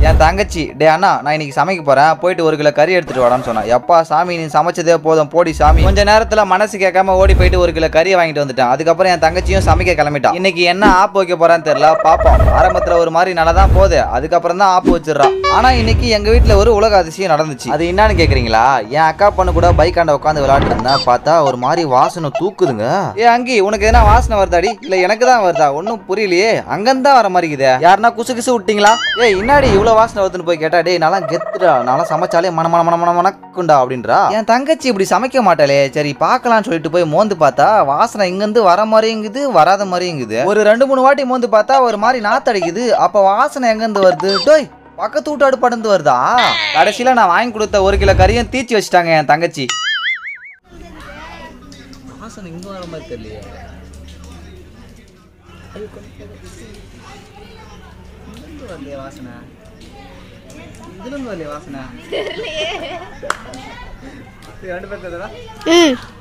என் தங்கச்சி டே அண்ணா நான் இன்னைக்கு சமைக்க போறேன் போயிட்டு ஒரு கிலோ கறி எடுத்துட்டு வாடான்னு சொன்னேன் எப்பா சாமி நீ சமைச்சதே போதும் போடி சாமி கொஞ்ச நேரத்துல மனசு கேட்காம ஓடி போயிட்டு ஒரு கிலோ கறியை வாங்கிட்டு வந்துட்டேன் அதுக்கப்புறம் என் தங்கச்சியும் சமைக்க கிளம்பிட்டான் இன்னைக்கு என்ன ஆப் வைக்க போறான்னு தெரியல பாப்போம் ஆரம்பத்துல ஒரு மாதிரி நல்லா தான் போகுது அதுக்கப்புறம் தான் ஆப் வச்சிடறா ஆனா இன்னைக்கு எங்க வீட்ல ஒரு உலக அதிசயம் நடந்துச்சு அது என்னன்னு கேக்குறீங்களா என் அக்கா பொண்ணு கூட பைக் ஆண்ட உட்காந்து விளையாட்டு இருந்தேன் பார்த்தா ஒரு மாதிரி வாசனை தூக்குதுங்க ஏ அங்கி உனக்கு எதனா வாசனை வருதாடி இல்ல எனக்கு தான் வருதா ஒன்றும் புரியலையே அங்கந்தான் வர மாதிரி இருக்குதே யாருன்னா குசு குசு விட்டீங்களா ஏய் இன்னாடி இவ்வளவு வாசனை வருதுன்னு போய் கேட்டா டேய் நல்லா கெத்துடா நல்லா சமைச்சாலே மன மன மன மன மணக்குண்டா அப்படின்றா என் தங்கச்சி இப்படி சமைக்க மாட்டாளே சரி பார்க்கலாம்னு சொல்லிட்டு போய் மோந்து பார்த்தா வாசனை இங்கிருந்து வர மாதிரிங்குது வராத மாதிரிங்குது ஒரு ரெண்டு மூணு வாட்டி மோந்து பார்த்தா ஒரு மாதிரி நாத்தடிக்குது அப்ப வாசனை எங்கிருந்து வருது டோய் பக்கத்து வீட்டு அடுப்பாடு வருதா கடைசியில நான் வாங்கி கொடுத்த ஒரு கிலோ கறியும் தீச்சி வச்சுட்டாங்க என் தங்கச்சி வாசனை இங்க வர மாதிரி தெரியலையே வரலையே வாசனை இதுல இருந்து வரலையே வாசனை ரெண்டு பேர் ம்